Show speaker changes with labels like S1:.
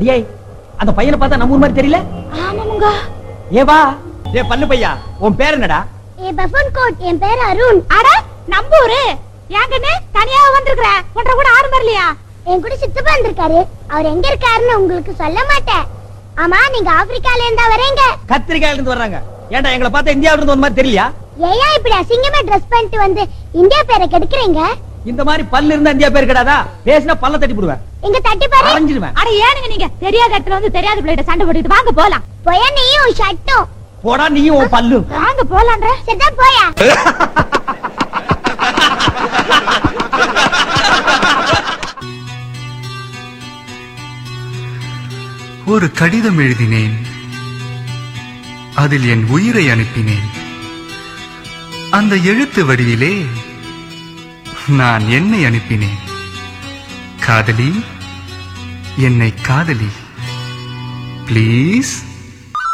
S1: அடியே அந்த பையனை பார்த்தா நம்ம ஊர் மாதிரி தெரியல
S2: ஆமாமுங்க
S1: ஏ வா ஏ பல்லு பையா உன் பேர் என்னடா
S2: ஏ பஃபன் கோட் என் பேர் அருண் அட நம்பூரு ஏங்கன்னு தனியா வந்திருக்கிற ஒன்ற கூட ஆறு வரலையா என் கூட சித்தப்பா வந்திருக்காரு அவர் எங்க இருக்காருன்னு உங்களுக்கு சொல்ல மாட்டேன் ஆமா நீங்க ஆப்பிரிக்கால இருந்தா வரீங்க
S1: கத்திரிக்காயில இருந்து வர்றாங்க ஏன்டா எங்களை பார்த்தா இந்தியாவில இருந்து வந்த மாதிரி தெரியலையா
S2: ஏயா இப்படி அசிங்கமா ட்ரெஸ் பண்ணிட்டு வந்து இந்தியா பேரை கெடுக்குறீங்க
S1: இந்த மாதிரி பல்லு இருந்தா இந்தியா பேர் கிடையாதா பேசினா பல்ல தட்டி போடுவேன்
S2: இங்க தட்டி பாரு
S1: அரைஞ்சிருவேன்
S3: அட ஏனுங்க நீங்க தெரியாத இடத்துல வந்து தெரியாத பிள்ளைகிட்ட சண்டை போட்டுட்டு வாங்க போலாம்
S2: போயா நீயும் ஷர்ட்டும்
S1: போடா நீயும் உன் பல்லும்
S3: வாங்க போலான்ற
S2: சரிதான் போயா
S4: ஒரு கடிதம் எழுதினேன் அதில் என் உயிரை அனுப்பினேன் அந்த எழுத்து வடிவிலே நான் என்னை அனுப்பினேன் காதலி என்னை காதலி ப்ளீஸ்